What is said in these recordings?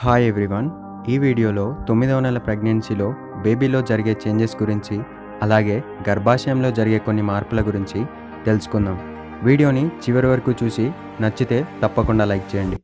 hi everyone ఈ వీడియోలో తొమ్మిదవ నెల ప్రెగ్నెన్సీలో బేబీలో జరిగే చేంజెస్ గురించి అలాగే గర్భాశయంలో జరిగే కొన్ని మార్పుల గురించి తెలుసుకుందాం వీడియోని చివరి వరకు చూసి నచ్చితే తప్పకుండా లైక్ చేయండి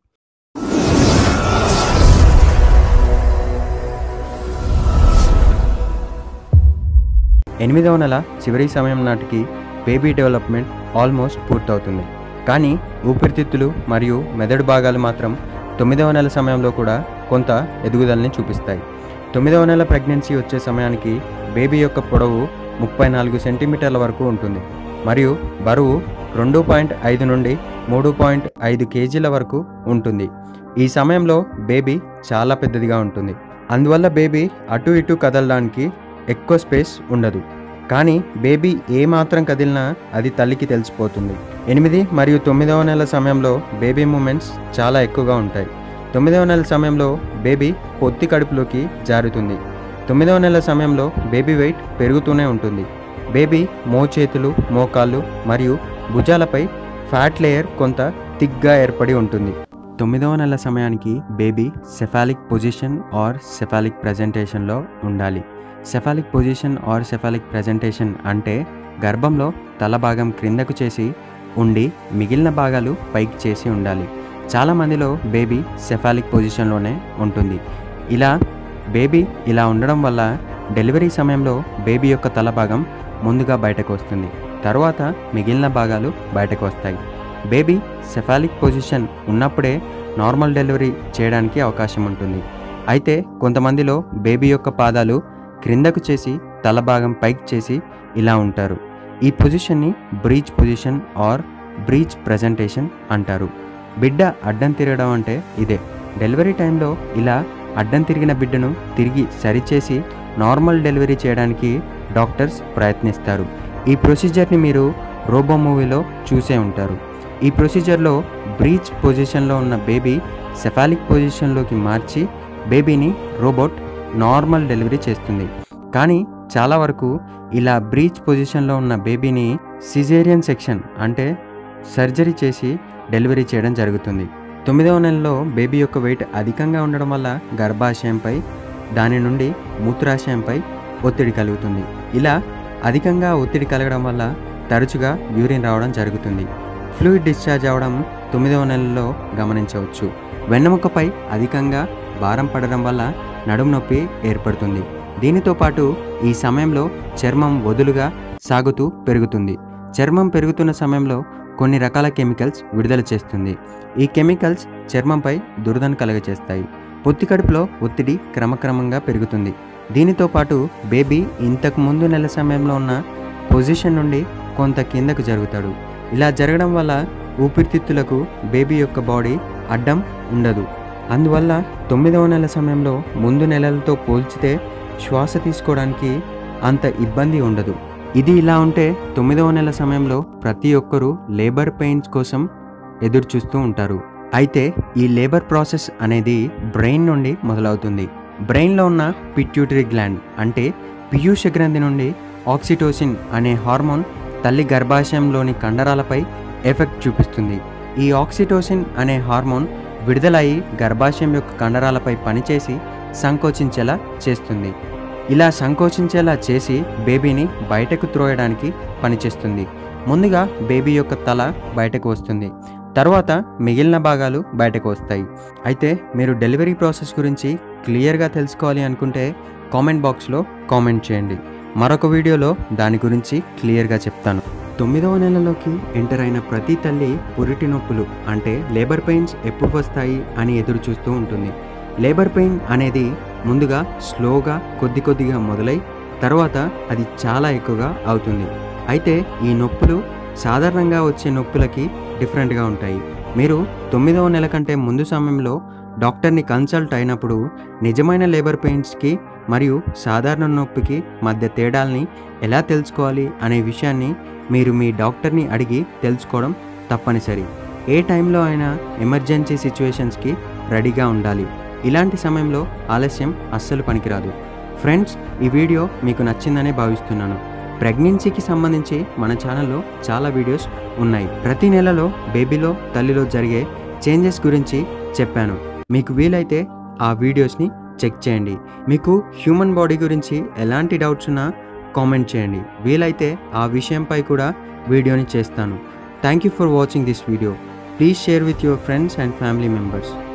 ఎనిమిదవ నెల చివరి సమయం నాటికి బేబీ డెవలప్మెంట్ ఆల్మోస్ట్ పూర్తవుతుంది కానీ ఊపిరితిత్తులు మరియు మెదడు భాగాలు మాత్రం తొమ్మిదవ నెల సమయంలో కూడా కొంత ఎదుగుదలని చూపిస్తాయి తొమ్మిదవ నెల ప్రెగ్నెన్సీ వచ్చే సమయానికి బేబీ యొక్క పొడవు ముప్పై నాలుగు సెంటీమీటర్ల వరకు ఉంటుంది మరియు బరువు రెండు పాయింట్ ఐదు నుండి మూడు పాయింట్ ఐదు కేజీల వరకు ఉంటుంది ఈ సమయంలో బేబీ చాలా పెద్దదిగా ఉంటుంది అందువల్ల బేబీ అటు ఇటు కదలడానికి ఎక్కువ స్పేస్ ఉండదు కానీ బేబీ ఏ మాత్రం కదిలినా అది తల్లికి తెలిసిపోతుంది ఎనిమిది మరియు తొమ్మిదవ నెల సమయంలో బేబీ మూమెంట్స్ చాలా ఎక్కువగా ఉంటాయి తొమ్మిదవ నెల సమయంలో బేబీ పొత్తి కడుపులోకి జారుతుంది తొమ్మిదవ నెల సమయంలో బేబీ వెయిట్ పెరుగుతూనే ఉంటుంది బేబీ మోచేతులు మోకాళ్ళు మరియు భుజాలపై ఫ్యాట్ లేయర్ కొంత థిక్గా ఏర్పడి ఉంటుంది తొమ్మిదవ నెల సమయానికి baby cephalic position or cephalic ప్రజెంటేషన్లో ఉండాలి cephalic position or cephalic presentation అంటే గర్భంలో తల భాగం క్రిందకు చేసి ఉండి మిగిలిన భాగాలు పైకి చేసి ఉండాలి చాలామందిలో బేబీ సెఫాలిక్ పొజిషన్లోనే ఉంటుంది ఇలా బేబీ ఇలా ఉండడం వల్ల డెలివరీ సమయంలో బేబీ యొక్క తల భాగం ముందుగా బయటకు వస్తుంది తర్వాత మిగిలిన భాగాలు బయటకు వస్తాయి బేబీ సెఫాలిక్ పొజిషన్ ఉన్నప్పుడే నార్మల్ డెలివరీ చేయడానికి అవకాశం ఉంటుంది అయితే కొంతమందిలో బేబీ యొక్క పాదాలు క్రిందకు చేసి తల భాగం పైకి చేసి ఇలా ఉంటారు ఈ పొజిషన్ని breech position or breech presentation అంటారు బిడ్డ అడ్డం తిరగడం అంటే ఇదే డెలివరీ టైంలో ఇలా అడ్డం తిరిగిన బిడ్డను తిరిగి సరిచేసి నార్మల్ డెలివరీ చేయడానికి డాక్టర్స్ ప్రయత్నిస్తారు ఈ ప్రొసీజర్ని మీరు రోబో మూవీలో చూసే ఉంటారు ఈ ప్రొసీజర్లో బ్రీచ్ పొజిషన్లో ఉన్న బేబీ సెఫాలిక్ పొజిషన్లోకి మార్చి బేబీని రోబోట్ నార్మల్ డెలివరీ చేస్తుంది కానీ చాలా వరకు ఇలా బ్రీచ్ పొజిషన్లో ఉన్న బేబీని సిజేరియన్ సెక్షన్ అంటే సర్జరీ చేసి డెలివరీ చేయడం జరుగుతుంది తొమ్మిదవ నెలలో బేబీ యొక్క వెయిట్ అధికంగా ఉండడం వల్ల గర్భాశయంపై దాని నుండి మూత్రాశయంపై ఒత్తిడి కలుగుతుంది ఇలా అధికంగా ఒత్తిడి కలగడం వల్ల తరచుగా యూరిన్ రావడం జరుగుతుంది ఫ్లూయిడ్ డిశ్చార్జ్ అవడం తొమ్మిదవ నెలలో గమనించవచ్చు వెన్నెముకపై అధికంగా భారం పడడం వల్ల నడుము నొప్పి ఏర్పడుతుంది దీనితో పాటు ఈ సమయంలో చర్మం వదులుగా సాగుతూ పెరుగుతుంది చర్మం పెరుగుతున్న సమయంలో కొన్ని రకాల కెమికల్స్ విడుదల చేస్తుంది ఈ కెమికల్స్ చర్మంపై దురదను కలగచేస్తాయి పొత్తి కడుపులో ఒత్తిడి క్రమక్రమంగా పెరుగుతుంది దీనితో పాటు బేబీ ఇంతకు ముందు నెల సమయంలో ఉన్న పొజిషన్ నుండి కొంత కిందకు జరుగుతాడు ఇలా జరగడం వల్ల ఊపిరితిత్తులకు బేబీ యొక్క బాడీ అడ్డం ఉండదు అందువల్ల తొమ్మిదవ నెల సమయంలో ముందు నెలలతో పోల్చితే శ్వాస తీసుకోవడానికి అంత ఇబ్బంది ఉండదు ఇది ఇలా ఉంటే తొమ్మిదవ నెల సమయంలో ప్రతి ఒక్కరూ లేబర్ పెయిన్స్ కోసం ఎదురు చూస్తూ ఉంటారు అయితే ఈ లేబర్ ప్రాసెస్ అనేది బ్రెయిన్ నుండి మొదలవుతుంది బ్రెయిన్లో ఉన్న పిట్యూటరీ గ్లాండ్ అంటే పీయూష గ్రంథి నుండి ఆక్సిటోసిన్ అనే హార్మోన్ తల్లి గర్భాశయంలోని కండరాలపై ఎఫెక్ట్ చూపిస్తుంది ఈ ఆక్సిటోసిన్ అనే హార్మోన్ విడుదలయ్యి గర్భాశయం యొక్క కండరాలపై పనిచేసి సంకోచించేలా చేస్తుంది ఇలా సంకోచించేలా చేసి బేబీని బయటకు త్రోయడానికి పనిచేస్తుంది ముందుగా బేబీ యొక్క తల బయటకు వస్తుంది తర్వాత మిగిలిన భాగాలు బయటకు వస్తాయి అయితే మీరు డెలివరీ ప్రాసెస్ గురించి క్లియర్గా తెలుసుకోవాలి అనుకుంటే కామెంట్ బాక్స్లో కామెంట్ చేయండి మరొక వీడియోలో దాని గురించి క్లియర్గా చెప్తాను తొమ్మిదవ నెలలోకి ఎంటర్ అయిన ప్రతి తల్లి పురిటి నొప్పులు అంటే లేబర్ పెయిన్స్ ఎప్పుడు వస్తాయి అని ఎదురు చూస్తూ ఉంటుంది లేబర్ పెయిన్ అనేది ముందుగా స్లోగా కొద్ది కొద్దిగా మొదలై తర్వాత అది చాలా ఎక్కువగా అవుతుంది అయితే ఈ నొప్పులు సాధారణంగా వచ్చే నొప్పులకి డిఫరెంట్గా ఉంటాయి మీరు తొమ్మిదవ నెల కంటే ముందు సమయంలో డాక్టర్ని కన్సల్ట్ అయినప్పుడు నిజమైన లేబర్ పెయిన్స్కి మరియు సాధారణ నొప్పికి మధ్య తేడాల్ని ఎలా తెలుసుకోవాలి అనే విషయాన్ని మీరు మీ డాక్టర్ని అడిగి తెలుసుకోవడం తప్పనిసరి ఏ టైంలో అయినా ఎమర్జెన్సీ సిచ్యువేషన్స్కి రెడీగా ఉండాలి ఇలాంటి సమయంలో ఆలస్యం అస్సలు పనికిరాదు ఫ్రెండ్స్ ఈ వీడియో మీకు నచ్చిందనే భావిస్తున్నాను ప్రెగ్నెన్సీకి సంబంధించి మన ఛానల్లో చాలా వీడియోస్ ఉన్నాయి ప్రతి నెలలో బేబీలో తల్లిలో జరిగే చేంజెస్ గురించి చెప్పాను మీకు వీలైతే ఆ వీడియోస్ని చెక్ చేయండి మీకు హ్యూమన్ బాడీ గురించి ఎలాంటి డౌట్స్ ఉన్నా కామెంట్ చేయండి వీలైతే ఆ విషయంపై కూడా వీడియోని చేస్తాను thank you for watching this video please share with your friends and family members